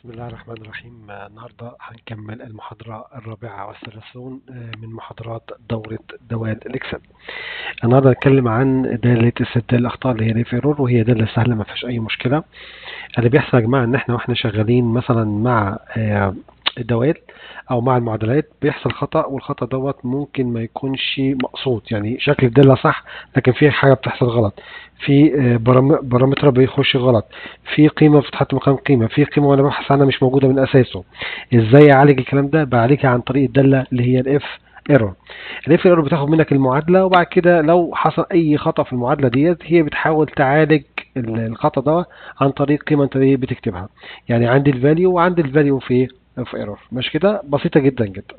بسم الله الرحمن الرحيم آه، النهاردة هنكمل المحاضرة الرابعة والثلاثون آه، من محاضرات دورة دوال الإكسل النهاردة هنتكلم عن دالة استبدال الأخطاء اللي هي ليف ايرور وهي دالة سهلة ما فيهاش أي مشكلة اللي بيحصل يا جماعة إن إحنا وإحنا شغالين مثلا مع آه، الدوال أو مع المعادلات بيحصل خطأ والخطأ دوت ممكن ما يكونش مقصود يعني شكل الدالة صح لكن في حاجة بتحصل غلط في آه، برام- بارامتر بيخش غلط في قيمة بتتحط مكان قيمة في قيمة وأنا ببحث عنها مش موجودة من أساسه إزاي أعالج الكلام ده بعالجها عن طريق الدالة اللي هي الإف ايرور الاف ايرور بتاخد منك المعادلة وبعد كده لو حصل أي خطأ في المعادلة ديت هي بتحاول تعالج ال- الخطأ ده عن طريق قيمة أنت إيه بتكتبها يعني عندي الفاليو وعندي الفاليو في في ايرور مش كده بسيطة جدا جدا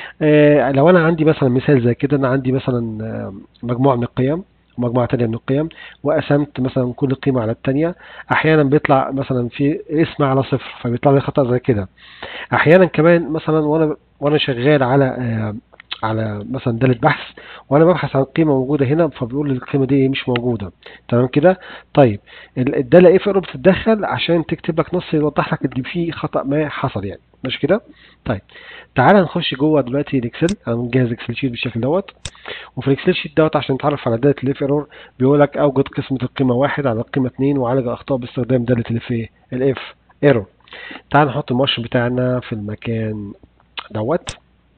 آه لو أنا عندي مثلا مثال زي كده أنا عندي مثلا آه، مجموعة من القيم ومجموعة تانية من القيم وقسمت مثلا كل قيمة على التانية أحيانا بيطلع مثلا في اسم على صفر فبيطلع لي خطأ زي كده أحيانا كمان مثلا وأنا وأنا شغال على آه، على مثلا دالة بحث وأنا ببحث عن قيمة موجودة هنا فبيقول لي القيمة دي مش موجودة تمام كده طيب ال- الدالة اف ايرور بتتدخل عشان تكتب لك نص يوضح لك ان في خطأ ما حصل يعني مش كده طيب تعالى نخش جوه دلوقتي الاكسل انا مجهز اكسل شيت بالشكل دوت وفي الاكسل شيت دوت عشان نتعرف على داله الاف ايرور بيقول لك اوجد قسمه القيمه واحد على القيمه اتنين وعالج الاخطاء باستخدام داله الاف ايه الاف ايرور تعال نحط المؤشر بتاعنا في المكان دوت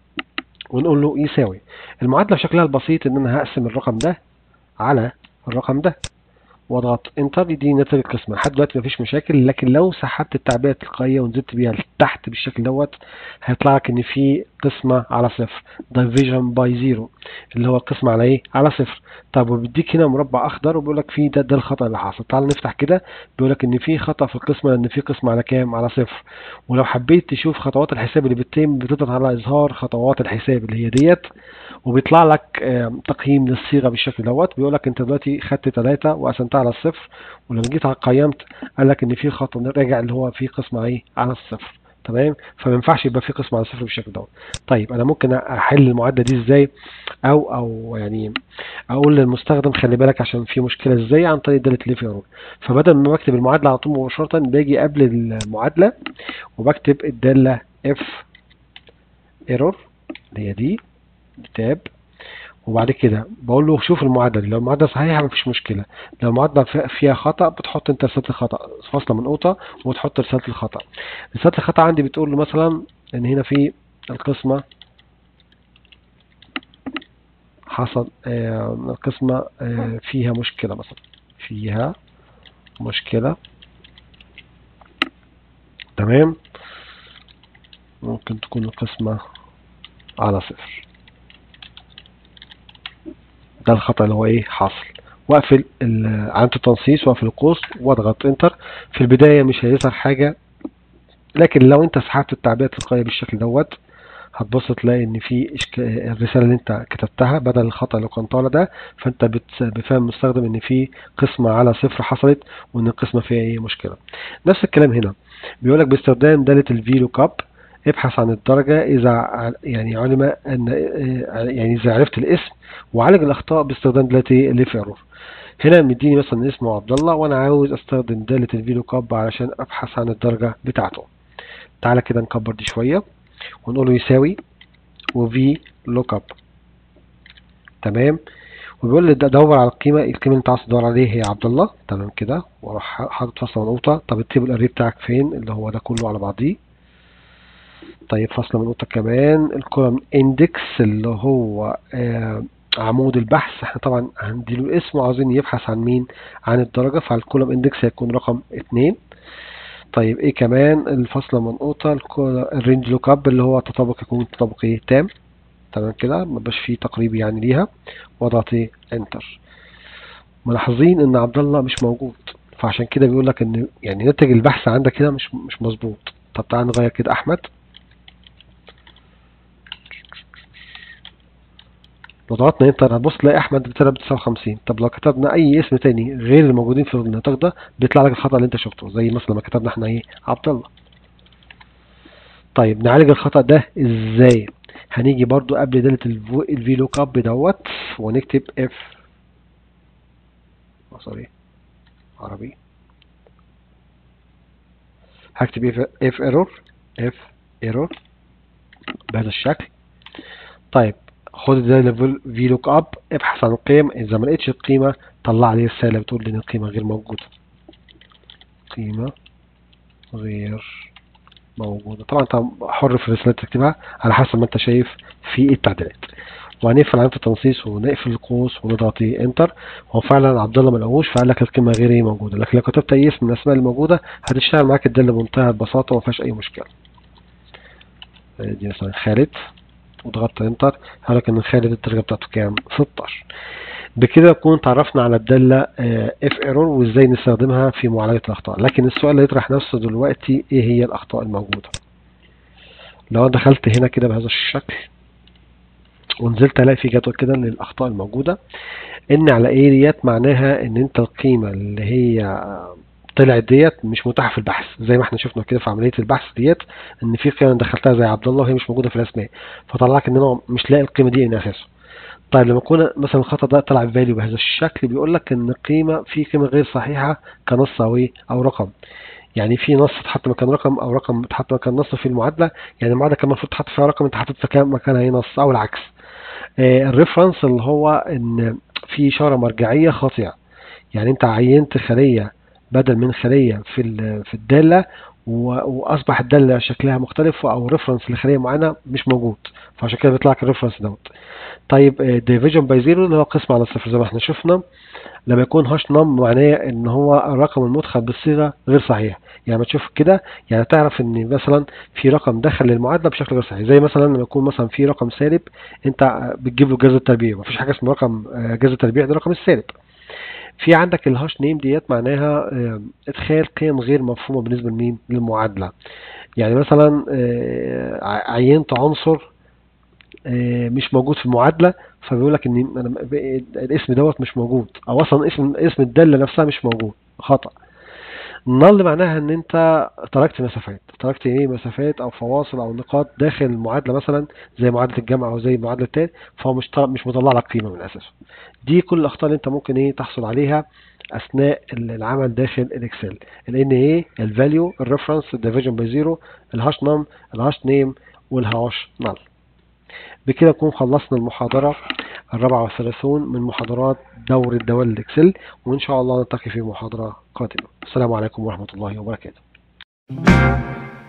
ونقول له يساوي المعادله شكلها البسيط ان انا هقسم الرقم ده على الرقم ده واضغط انتر يديني نتيجه القسمه لحد دلوقتي مفيش مشاكل لكن لو سحبت التعبئه التلقائيه ونزلت بيها لتحت بالشكل دوت هيطلع لك ان في قسمه على صفر division by zero اللي هو القسمه على ايه على صفر طب وبيديك هنا مربع اخضر وبيقول لك في ده ده الخطا اللي حصل تعال نفتح كده بيقول لك ان في خطا في القسمه ان في قسمه على كام على صفر ولو حبيت تشوف خطوات الحساب اللي بتتم بتضغط على اظهار خطوات الحساب اللي هي ديت وبيطلع لك آم، تقييم للصيغه بالشكل دوت بيقول لك انت دلوقتي خدت ثلاثه وقسمتها على الصفر ولما جيت على قيمت قال لك ان في خطا راجع اللي هو في قسمه ايه على الصفر تمام فما ينفعش يبقى في قسم على صفر بالشكل دوت طيب انا ممكن احل المعادله دي ازاي او او يعني اقول للمستخدم خلي بالك عشان في مشكله ازاي عن طريق داله ليف ايرور فبدل ما بكتب المعادله على طول مباشره باجي قبل المعادله وبكتب الداله اف ايرور اللي هي دي تاب وبعد كده بقول له شوف المعادله دي لو المعادله صحيحه مفيش مشكله لو المعادله في- فيها خطا بتحط انت رساله الخطا فاصله منقوطه وتحط رساله الخطا رساله الخطا عندي بتقول له مثلا ان هنا في القسمه حصل آه، القسمه آه، فيها مشكله مثلا فيها مشكله تمام ممكن تكون القسمه على صفر ده الخطأ اللي هو ايه حاصل واقفل ال- علامة التنصيص واقفل القوس واضغط انتر في البداية مش هيظهر حاجة لكن لو انت سحبت التعبئة التلقائية بالشكل دوت هتبص تلاقي ان في إشك... الرسالة اللي انت كتبتها بدل الخطأ اللي كان طالع ده فانت بت... بفهم المستخدم ان في قسمة على صفر حصلت وان القسمة فيها ايه مشكلة نفس الكلام هنا بيقولك باستخدام دالة الفي لوك اب ابحث عن الدرجة إذا ع- يعني علم أن يعني إذا عرفت الاسم وعالج الأخطاء باستخدام دالة الليف ايرور هنا مديني مثلا اسمه عبد الله وأنا عاوز أستخدم دالة الفي لوك اب علشان أبحث عن الدرجة بتاعته تعالى كده نكبر دي شوية ونقول له يساوي وفي لوك اب تمام وبيقول لي ده دور على القيمة القيمة اللي انت عاوز تدور عليه هي عبد الله تمام كده واروح حاطط فاصلة منقوطة طب التيبل اري بتاعك فين اللي هو ده كله على بعضيه طيب فاصلة منقوطة كمان الكولوم اندكس اللي هو آه عمود البحث احنا طبعا هنديله الاسم وعاوزين يبحث عن مين عن الدرجة فالكولوم اندكس هيكون رقم اتنين طيب ايه كمان الفاصلة منقوطة الكو- الرينج لوك اب اللي هو تطابق يكون تطابق ايه تام تمام كده مبقاش فيه تقريب يعني ليها واضغط ايه انتر ملاحظين ان عبد الله مش موجود فعشان كده بيقول لك ان يعني نتج البحث عندك هنا مش مش مظبوط طب تعال نغير كده احمد لو ضغطنا انتر هتبص تلاقي احمد بتلعب 59 طب لو كتبنا اي اسم تاني غير الموجودين في النطاق ده بيطلع لك الخطأ اللي انت شفته زي مثلا لما كتبنا احنا ايه عبد الله طيب نعالج الخطأ ده ازاي هنيجي برضو قبل دالة الفي لوك اب دوت ونكتب اف سوري عربي هكتب if error if error بهذا الشكل طيب خد ده ليفل في لوك اب ابحث عن القيم اذا ما لقيتش القيمه طلع لي رساله بتقول لي ان القيمه غير موجوده قيمه غير موجوده طبعا انت حر في الرساله تكتبها على حسب ما انت شايف في التعديلات وهنقفل علامه التنصيص ونقفل القوس ونضغط انتر هو فعلا عبد الله ما لقوش فقال لك القيمه غير ايه موجوده لكن لو كتبت اي اسم من الاسماء الموجوده هتشتغل معاك الداله بمنتهى البساطه وما فيهاش اي مشكله دي مثلا خالد وضغطت انتر هلك ان خالد الدرجه بتاعته كام 16 بكده نكون تعرفنا على الداله اف ايرور وازاي نستخدمها في معالجه الاخطاء لكن السؤال اللي يطرح نفسه دلوقتي ايه هي الاخطاء الموجوده لو انا دخلت هنا كده بهذا الشكل ونزلت الاقي في جدول كده للاخطاء الموجوده ان على ايه ديت معناها ان انت القيمه اللي هي طلعت ديت مش متاحه في البحث زي ما احنا شفنا كده في عمليه البحث ديت ان في قيمه دخلتها زي عبد الله وهي مش موجوده في الاسماء فطلع لك ان انا مش لاقي القيمه دي ان اساسه طيب لما يكون مثلا الخطا ده طلع فاليو بهذا الشكل بيقول لك ان القيمه في قيمه غير صحيحه كنص او ايه او رقم يعني في نص اتحط مكان رقم او رقم اتحط مكان نص في المعادله يعني المعادله كان المفروض تحط فيها رقم انت حطيت مكانها ايه نص او العكس آه الريفرنس اللي هو ان في اشاره مرجعيه خاطئه يعني انت عينت خليه بدل من خليه في في الداله واصبح الداله شكلها مختلف او ريفرنس لخليه معينه مش موجود فعشان كده بيطلع لك الريفرنس دوت طيب ديفيجن باي زيرو اللي هو قسم على الصفر زي ما احنا شفنا لما يكون هاش نم معناه ان هو الرقم المدخل بالصيغه غير صحيح يعني ما تشوف كده يعني تعرف ان مثلا في رقم دخل للمعادله بشكل غير صحيح زي مثلا لما يكون مثلا في رقم سالب انت بتجيب له جذر التربيع مفيش حاجه اسمها رقم جذر التربيع ده الرقم السالب في عندك الهاش نيم ديت معناها ادخال قيم غير مفهومه بالنسبه لمين للمعادله يعني مثلا عينت عنصر مش موجود في المعادله فبيقول لك ان الاسم دوت مش موجود او اصلا اسم اسم الداله نفسها مش موجود خطا نل معناها ان انت تركت مسافات تركت ايه مسافات او فواصل او نقاط داخل المعادله مثلا زي معادله الجمع او زي معادله التالي فهو مش مش مطلع لك قيمه من اساسه دي كل الاخطاء اللي انت ممكن ايه تحصل عليها اثناء العمل داخل الاكسل الان ايه الفاليو الريفرنس الديفيجن باي زيرو الهاش نم الهاش نيم والهاش نل بكده نكون خلصنا المحاضرة الرابعة والثلاثون من محاضرات دور الدوال الإكسل وإن شاء الله نلتقي في محاضرة قادمة السلام عليكم ورحمة الله وبركاته